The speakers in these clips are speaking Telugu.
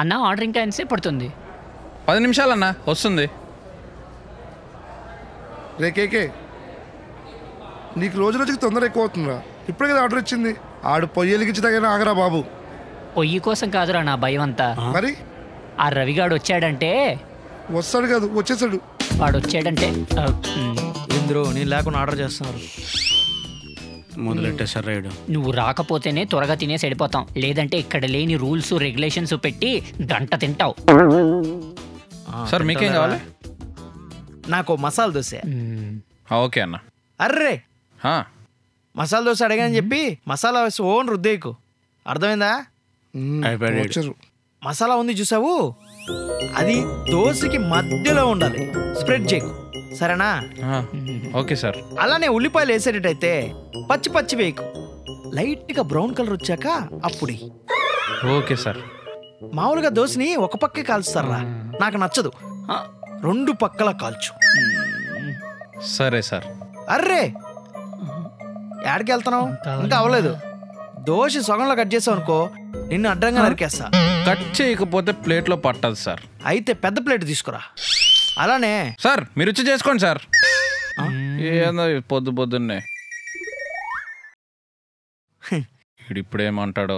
అన్న ఆర్డర్ ఇంకా ఎంతసేపు పడుతుంది పది నిమిషాలన్నా వస్తుంది రే కేకే నీకు రోజు రోజుకి తొందర ఎక్కువ అవుతుందిరా ఇప్పుడే కదా ఆర్డర్ ఇచ్చింది ఆడు పొయ్యి వెలిగించి తగిన ఆగరా బాబు పొయ్యి కోసం కాదురా నా భయం అంతా మరి ఆ రవిగాడు వచ్చాడంటే వస్తాడు కాదు వచ్చేసాడు వాడు వచ్చాడంటే ఆ, మ్, ఇందులో నేను లేకుండా ఆర్డర్ చేస్తున్నారు మొదలెట్టేశారు రైడు నువ్వు రాకపోతేనే త్వరగా తినేసి వెళ్ళిపోతాం లేదంటే ఇక్కడ లేని రూల్స్ రెగ్యులేషన్స్ పెట్టి గంట తింటావు సార్ మీకేం కావాలి నాకు మసాలా దోశ మ్, ఆ, ఓకే అన్న అర్రే ఆ, మసాలా దోశ అడిగాని చెప్పి మసాలా వేసి ఓన్ రుద్దేకు అర్థమైందా మ్మ్, అయిపోయాడు ఈడు. వచ్చారు మసాలా ఉంది చూసావు అది దోశకి మధ్యలో ఉండాలి స్ప్రెడ్ చేయకు సరేనా ఆ, ఓకే సార్ అలానే ఉల్లిపాయలు వేసేటట్టయితే పచ్చి పచ్చి వేయకు లైట్గా బ్రౌన్ కలర్ వచ్చాక అప్పుడు ఎయ్. ఓకే సార్ మామూలుగా దోశని ఒక పక్కే కాల్స్తారా నాకు నచ్చదు ఆ, రెండు పక్కల కాల్చు సరే సార్ అర్రే ఏడికి వెళ్తున్నావు ఇంకా అవ్వలేదు దోశ సగంలో కట్ చేసావు అనుకో నిన్ను అడ్డంగా నరికేస్తా కట్ చేయకపోతే ప్లేట్లో పట్టదు సార్ అయితే పెద్ద ప్లేట్ తీసుకురా అలానే సార్ మీరు వచ్చి చేసుకోండి సార్ ఏందో ఈ పొద్దు పొద్దున్నే వీడు ఇప్పుడేమంటాడో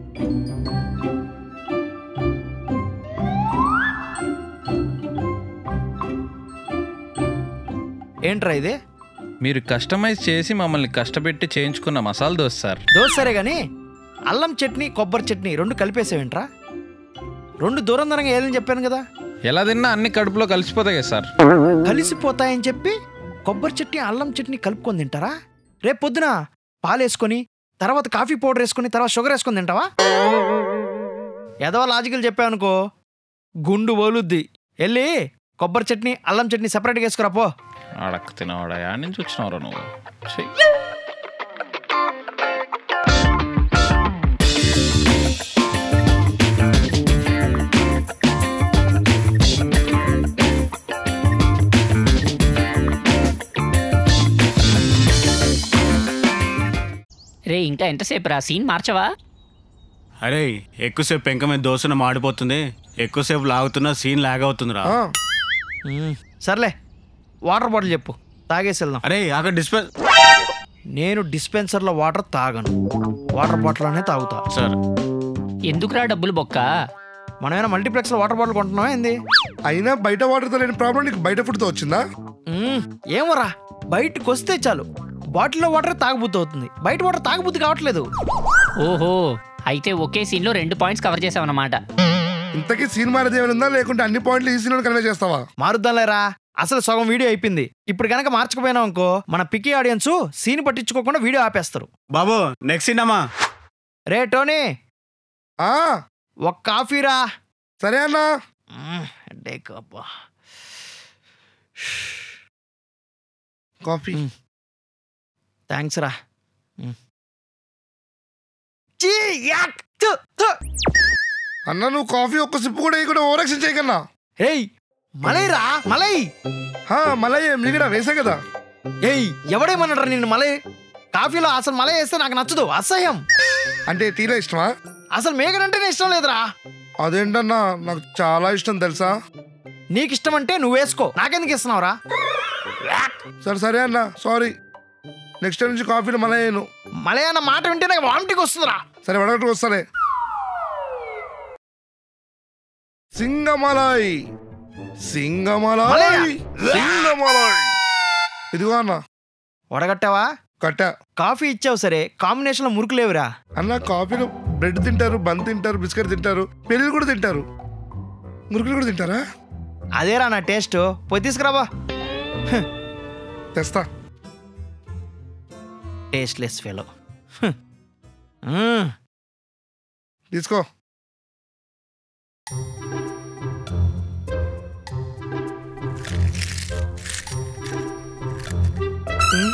ఏంట్రా ఇది మీరు కస్టమైజ్ చేసి మమ్మల్ని కష్టపెట్టి చేయించుకున్న మసాలా దోశ సార్ దోశ సరే గాని అల్లం చట్నీ కొబ్బరి చట్నీ రెండు కలిపేసావేంట్రా రెండు దూరం దూరంగా వేయాలని చెప్పాను కదా ఎలా తిన్నా అన్ని కడుపులో కలిసిపోతాయి కదా సార్ కలిసిపోతాయని చెప్పి కొబ్బరి చట్నీ అల్లం చట్నీ కలుపుకొని తింటారా రేపు పొద్దున పాలు వేసుకొని తర్వాత కాఫీ పౌడర్ వేసుకొని తర్వాత షుగర్ వేసుకొని తింటావా ఏదో లాజికల్ చెప్పావనుకో గుండు వలుద్ది వెళ్ళి కొబ్బరి చట్నీ అల్లం చట్నీ సెపరేట్గా వేసుకురా పో ఆడక్క తినవాడా యాడ్ నుంచి వచ్చినవరా నువ్వు ఛీ. రే ఇంకా ఎంతసేపు రా సీన్ మార్చవా అరే ఎక్కువసేపు పెంక మీద దోశను మాడిపోతుంది ఎక్కువసేపు లాగుతున్నా సీన్ లాగ్ అవుతుందిరా ఆ, మ్మ్. సర్లే వాటర్ బాటిల్ చెప్పు తాగేసి వెళ్దాం అరే అక్కడ డిస్పెన్స్ నేను డిస్పెన్సర్లో వాటర్ తాగను వాటర్ బాటిల్లోనే తాగుతా సార్ ఎందుకురా డబ్బులు బొక్క మనమేనా మల్టీప్లెక్స్లో వాటర్ బాటిల్ కొంటున్నావా ఏంది అయినా బయట వాటర్తో లేని ప్రాబ్లం నీకు బయట ఫుడ్తో వచ్చిందా మ్మ్. ఏమోరా బయటకు వస్తే చాలు బాటిల్లో వాటర్ తాగబుద్ధి అవుతుంది బయట వాటర్ తాగబుద్ధి కావట్లేదు ఓహో అయితే ఒకే సీన్ లో రెండు పాయింట్స్ కవర్ చేసావన్నమాట ఇంతకీ సీన్ మారేది ఏమైనా ఉందా లేకుంటే అన్ని పాయింట్లు ఈ సీన్ కన్వే చేస్తావా మారుద్దాంలేరా అసలు సగం వీడియో అయిపోయింది ఇప్పుడు కనుక మార్చకపోయినాం అనుకో మన పికి ఆడియన్స్ సీన్ పట్టించుకోకుండా వీడియో ఆపేస్తారు బాబు నెక్స్ట్ సీన్ అమ్మా రే టోనీ ఆ, ఒక కాఫీ రా సరే అన్నా మ్మ్. హెడేక్ అబ్బా కాఫీ మ్. థ్యాంక్స్ రా మ్మ్. చీ, యాక్, తు, తు. అన్న నువ్వు కాఫీ ఒక్క సిప్పు కూడా కూడా ఓవరాక్షన్ చేయకన్నా ఏయ్ మలై రా మలై హా, మళ్ళీ ఏం కూడా వేసా కదా ఏయ్ ఎవడేమన్నాడు నిన్ను మలై కాఫీలో అసలు మలై వేస్తే నాకు నచ్చదు అసహ్యం అంటే టీలో ఇష్టమా అసలు మేకనంటేనే ఇష్టం లేదురా అదేంటన్నా నాకు చాలా ఇష్టం తెలుసా నీకు ఇష్టం అంటే నువ్వు వేసుకో నాకెందుకు ఇస్తున్నావురా సరే సరే అన్న సారీ నెక్స్ట్ టైం నుంచి కాఫీలో మళ్ళీ వేయను మలై అన్న మాట వింటే నాకు వామిటింగ్ వస్తుందిరా సరే వడగట్టు వస్తానే సింగమలాయ్ సింగమలాయ్ మలయ. సింగమలాయ్ ఇదిగో అన్న వడగట్టావా కట్టా కాఫీ ఇచ్చావు సరే కాంబినేషన్ లో మురుకు లేవురా అన్న కాఫీలో బ్రెడ్ తింటారు బన్ తింటారు బిస్కెట్ తింటారు పెళ్ళిళ్ళు కూడా తింటారు మురుకులు కూడా తింటారా అదేరా నా టేస్ట్ పోయి తీసుకురాబా తెస్తా టేస్ట్లెస్ ఫెలో తీసుకో ఉమ్.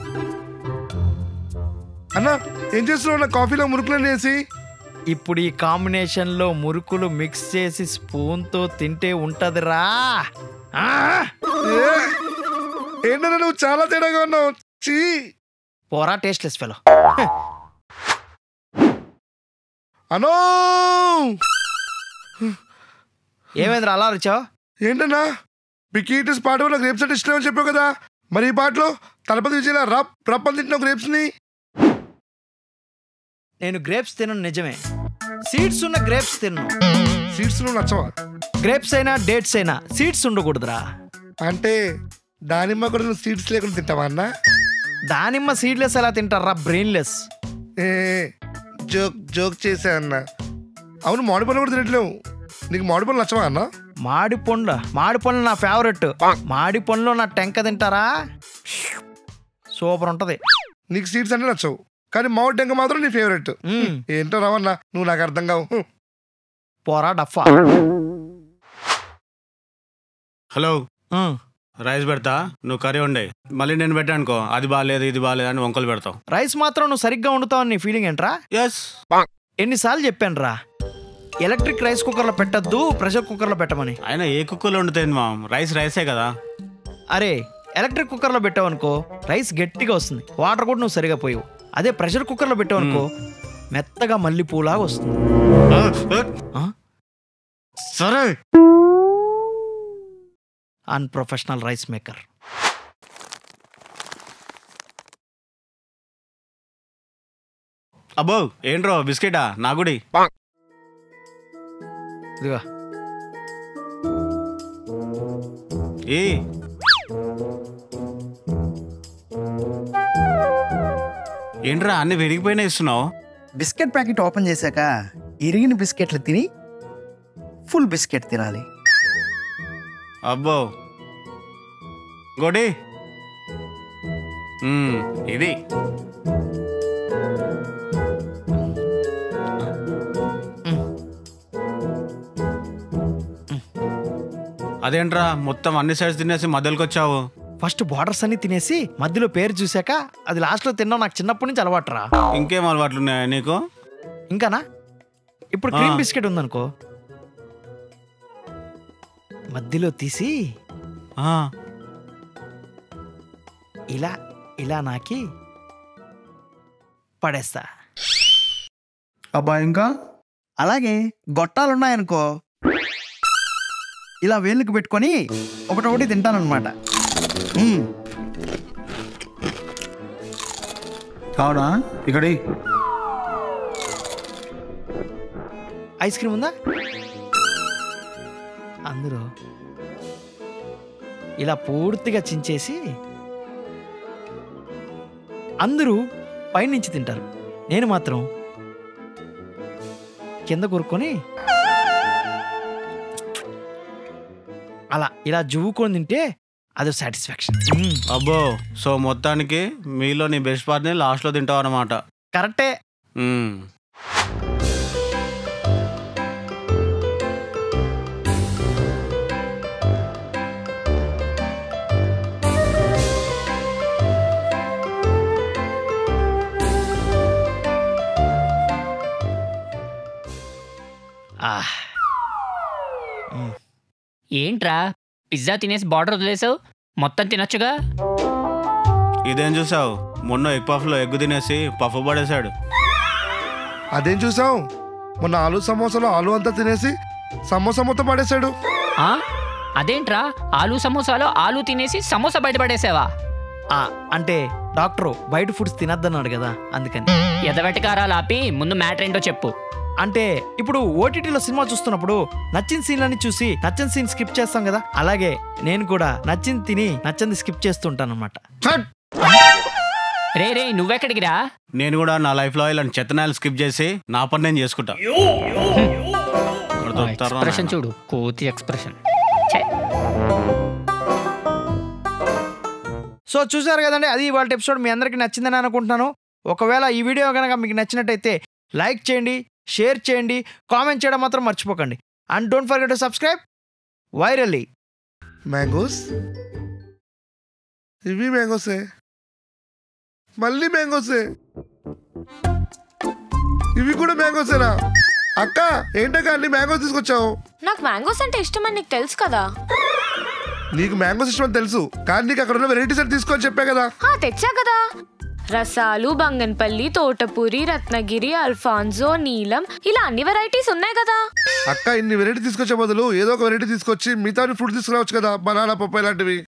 అన్న ఏం చేస్తున్నావు నా కాఫీలో మురుకులు వేసి ఇప్పుడు ఈ కాంబినేషన్ లో మురుకులు మిక్స్ చేసి స్పూన్ తో తింటే ఉంటదిరా ఆ! ఏ? ఏంటన్నా నువ్వు చాలా తేడాగా ఉన్నావు చీ పోరా టేస్ట్లెస్ ఫెలో అనో ఏమైందిరా అలా అరిచావు ఏంటన్నా బికీటస్ పాట వల్ల గ్రేప్స్ అంటే ఇష్టం అని చెప్పావు కదా మరి ఈ పాటలో తలపతి విజయలా రప్ రప్ అని తింటున్నావు గ్రేప్స్ని నేను గ్రేప్స్ తినను నిజమే సీడ్స్ ఉన్న గ్రేప్స్ తిన్ను సీడ్స్ నువ్వు నచ్చవా గ్రేప్స్ అయినా డేట్స్ అయినా సీడ్స్ ఉండకూడదురా అంటే దానిమ్మ కూడా నువ్వు సీడ్స్ లేకుండా తింటావా అన్న దానిమ్మ సీడ్లెస్ ఎలా తింటారా బ్రెయిన్లెస్ ఏ జోక్ జోక్ చేసా అన్న అవును మామిడి పళ్ళు కూడా తినట్లేవు నీకు మామిడి పళ్ళు నచ్చవా అన్న మాడి పండ్ల మాడి పండ్లు నా ఫేవరెట్ మాడి పండ్లు నా టెంక తింటారా సూపర్ ఉంటది నీకు సీడ్స్ అంటే నచ్చవు కానీ మామిడి టెంక మాత్రం నీ ఫేవరెట్ మ్మ్. ఏంటో రావన్న నువ్వు నాకు అర్థం కావు హ్మ్. పోరా డఫా హలో మ్మ్. రైస్ పెడతా నువ్వు కర్రీ ఉండే మళ్ళీ నేను పెట్టా అనుకో అది బాగాలేదు ఇది బాగాలేదు అని వంకలు పెడతావు రైస్ మాత్రం నువ్వు సరిగ్గా వండుతావు నీ ఫీలింగ్ ఏంట్రా ఎస్ ఎన్నిసార్లు చెప్పాను రా ఎలక్ట్రిక్ రైస్ కుక్కర్లో పెట్టద్దు ప్రెషర్ కుక్కర్లో పెట్టమని అయినా ఏ కుక్కలు వండుతుంది మా రైస్ రైసే కదా అరే ఎలక్ట్రిక్ కుక్కర్లో పెట్టావనుకో రైస్ గట్టిగా వస్తుంది వాటర్ కూడా నువ్వు సరిగా పోయావు అదే ప్రెషర్ కుక్కర్లో పెట్టావనుకో మెత్తగా మల్లెపూలాగా వస్తుంది ఆ? సరే అన్ప్రొఫెషనల్ రైస్ మేకర్ అబ్బో ఏంట్రో బిస్కెటా నా గుడి ఇదిగా ఏ ఏంట్రా అన్ని విరిగిపోయినా ఇస్తున్నావు బిస్కెట్ ప్యాకెట్ ఓపెన్ చేశాక ఇరిగిన బిస్కెట్లు తిని ఫుల్ బిస్కెట్ తినాలి అబ్బో గోడి మ్మ్, ఇది అదేంట్రా మొత్తం అన్ని సైడ్స్ తినేసి మధ్యలోకి వచ్చావు ఫస్ట్ బార్డర్స్ అన్ని తినేసి మధ్యలో పేరు చూశాక అది లాస్ట్లో తిన్నావు నాకు చిన్నప్పటి నుంచి అలవాటురా ఇంకేం అలవాట్లు ఉన్నాయా నీకు ఇంకానా ఇప్పుడు క్రీమ్ ఆ. బిస్కెట్ ఉందనుకో మధ్యలో తీసి ఆ, ఇలా ఇలా నాకి పడేస్తా అబ్బా ఇంకా అలాగే గొట్టాలున్నాయనుకో ఇలా వేళ్ళకి పెట్టుకొని ఒకటొకటి తింటానన్నమాట మ్మ్. అవునా ఇక్కడి ఐస్ క్రీమ్ ఉందా అందరూ ఇలా పూర్తిగా చించేసి అందరూ పైనుంచి తింటారు నేను మాత్రం కింద కూరుకొని అలా ఇలా జువ్వుకొని తింటే అదో సాటిస్ఫాక్షన్ అబ్బో సో మొత్తానికి మీలో నీ బెస్ట్ పార్ట్ని లాస్ట్లో తింటావు అనమాట కరెక్టే ఆహ్ ఏంట్రా పిజ్జా తినేసి బార్డర్ వదిలేసావు మొత్తం తినొచ్చుగా ఇదేం చూసావు మొన్న ఎగ్ పఫ్లో ఎగ్ తినేసి పఫ్ పడేశాడు అదేం చూసావు మొన్న ఆలు సమోసాలో ఆలు అంతా తినేసి సమోసా మొత్తం పడేశాడు ఆ? అదేంట్రా ఆలు సమోసాలో ఆలు తినేసి సమోసా బయటపడేసావా ఆ, అంటే డాక్టరు బయట ఫుడ్స్ తినద్దన్నాడు కదా అందుకని ఎదవెటకారాలు ఆపి ముందు మ్యాటర్ ఏంటో చెప్పు అంటే ఇప్పుడు ఓటీటీలో సినిమా చూస్తున్నప్పుడు నచ్చిన సీన్లని చూసి నచ్చిన సీన్ స్కిప్ చేస్తాం కదా అలాగే నేను కూడా నచ్చింది తిని నచ్చింది స్కిప్ చేస్తుంటాను అనమాట రే రే నువ్వెక్కడికి రా నేను కూడా నా లైఫ్లో ఇలాంటి చెత్తనాయలు స్కిప్ చేసి నా పని నేను చేసుకుంటా ఇక్కడ దొరుకుతారా ఎక్స్ప్రెషన్ నాయనా? చూడు కోతి ఎక్స్ప్రెషన్ సో చూసారు కదండి అది వాళ్ళ ఎపిసోడ్ మీ అందరికీ నచ్చిందని అనుకుంటున్నాను ఒకవేళ ఈ వీడియో కనుక మీకు నచ్చినట్టయితే లైక్ చేయండి షేర్ చేయండి కామెంట్ చేయడం మాత్రం మర్చిపోకండి and don't forget to subscribe virally mangoes ఇవి మ్యాంగోసే మళ్ళీ మ్యాంగోసే ఇవి కూడా మ్యాంగోసేనా అక్క ఏంటక్క అన్ని మ్యాంగోస్ తీసుకొచ్చావు నాకు మ్యాంగోస్ అంటే ఇష్టమని నీకు తెలుసు కదా నీకు మ్యాంగోస్ ఇష్టం అని తెలుసు కానీ నీకు అక్కడ ఉన్న వెరైటీస్ అని తీసుకొని చెప్పా కదా హా తెచ్చా కదా రసాలు బంగన్పల్లి తోటపూరి రత్నగిరి అల్ఫాన్జో నీలం ఇలా అన్ని వెరైటీస్ ఉన్నాయి కదా అక్క ఇన్ని వెరైటీ తీసుకొచ్చే బదులు ఏదో ఒక వెరైటీ తీసుకొచ్చి మిగతా ఫ్రూట్ తీసుకురావచ్చు కదా బనానా పప్పాయి లాంటివి